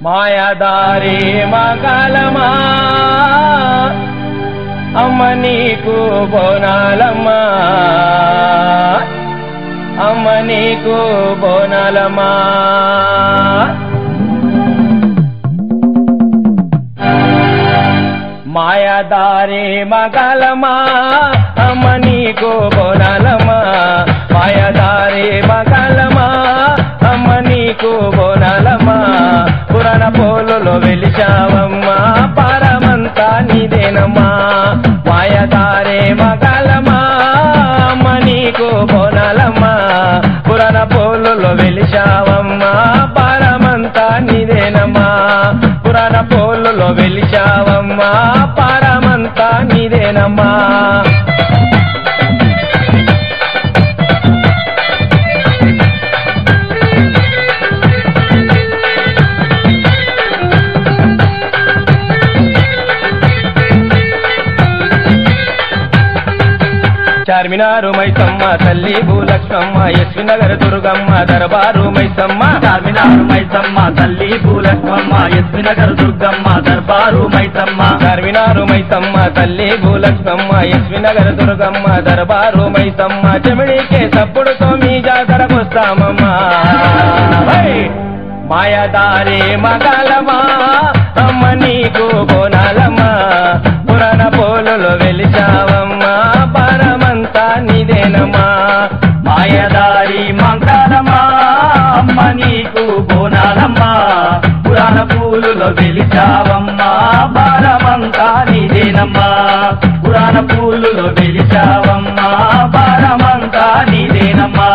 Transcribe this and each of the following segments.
మాయదారి మగలమా అమ్మ నీకు బోనాలమ్మా అమ్మ నీకు బోనాలమ్మా మాయదారి మగలమా అమ్మ నీకు బోనాలమ్మా మాయదారి మగలమా అమ్మ నీకు బోనాలమ్మా పురాణ పోలులో వెలిచావమ్మా పరమంతా నీదేనమ్మా మాయదారి మగలమా అమ్మ నీకు బోనాలమ్మా పురాణ పోలులో వెలిచావమ్మా పరమంతా నీదేనమ్మా పురాణ పోలులో వెలిచావమ్మా పరమంతా నీదేనమ్మా చార్మినారు మైసమ్మ తల్లి భూలక్ష్మమ్మ ఎస్వి నగర్ దుర్గమ్మ దర్బారు మైసమ్మ చార్మినారు మైసమ్మ తల్లి పూలక్ష్మమ్మ ఎస్వి నగర్ దుర్గమ్మ దర్బారు మైసమ్మ చార్మినారు మైసమ్మ తల్లి భూలక్ష్మమ్మ ఎస్వి నగర్ దుర్గమ్మ దర్బారు మైసమ్మ చెమిడికే తప్పుడుతో మీ జాతరకొస్తామమ్మా హై! మాయదారి మగలమా అమ్మ నీకు బోనాలమ్మా పురాణ పోలులో వెలిచావమ్మా పరమంతా నీదేనమ్మా మాయదారి మంగళమా అమ్మ నీకు బోనాలమ్మా పురాణ పూలులో వెలిచావమ్మా భారమంతా నీదేనమ్మా పురాణ పూలులో వెలిచావమ్మా భారమంతా నీదేనమ్మా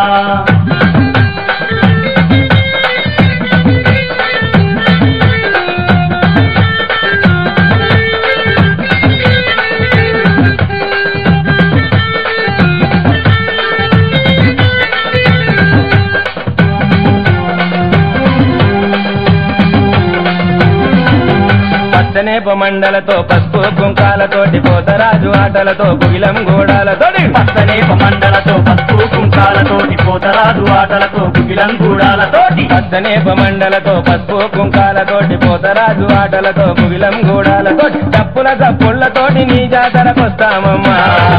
పచ్చనేప మండలతో పసుపు కుంకాలతోటి పోతరాజు ఆటలతో కుగిలం గోడాలతోటి పచ్చనేప మండలతో పసుపు కుంకాలతోటి పోతరాజు ఆటలతో కుకిలం గూడాలతోటి పచ్చనేప మండలతో పసుపు కుంకాలతోటి పోతరాజు ఆటలతో కుగిలం గోడాలతోటి తప్పుల తప్పుళ్లతోటి నీ జాతరకొస్తామమ్మా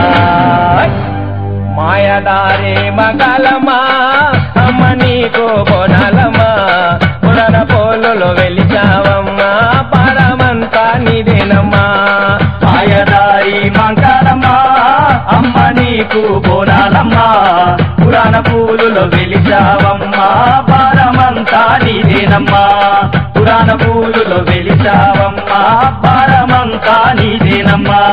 మాయదారి మగలమా అమ్మ నీకు బోనాలమ్మా పురాణ పోలులో వెలిచావమ్మా పరమంతా నీదేనమ్మా మాయదారి మంగళమ్మా అమ్మ నీకు బోనాలమ్మా పురాణ పూలులో వెలిచావమ్మా భారమంతా నీదేనమ్మా పురాణ పూలులో వెలిచావమ్మా భారమంతా నీదేనమ్మా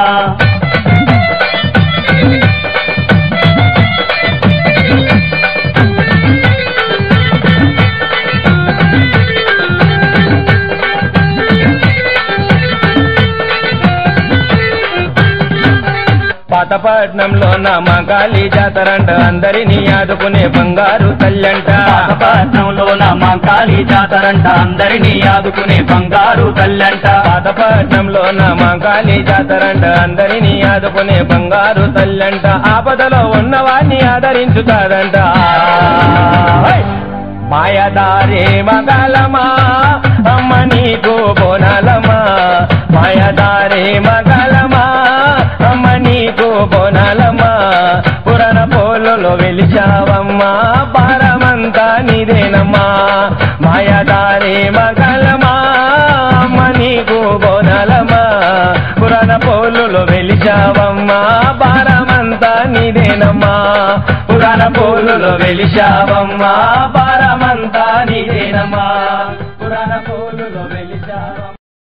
పాతపట్నంలో నా మగాలి జాతరంట అందరినీ ఆదుకునే బంగారు తల్లంట పాతపట్నంలో నా కాళీ జాతరంట అందరినీ ఆదుకునే బంగారు తల్లంట పాతపట్నంలో నా మగాలి జాతరంట అందరినీ ఆదుకునే బంగారు తల్లంట ఆపదలో ఉన్నవాణ్ణి ఆదరించుతాదంట హై! మాయదారి మగలమా అమ్మ నీకు బోనాలమా మాయదారి మగలమా అమ్మ నీకు బోనాలమ్మా పురాణ పోలులో వెలిచావమ్మా భారమంతా నీదేనమ్మా మాయదారి మగలమా అమ్మ నీకు బోనాలమ్మా పురాణ పోలులో వెలిచావమ్మా భారమంతా నీదేనమ్మా పురాణ పోలులో వెలిచావమ్మా భారమంతా నీదేనమ్మా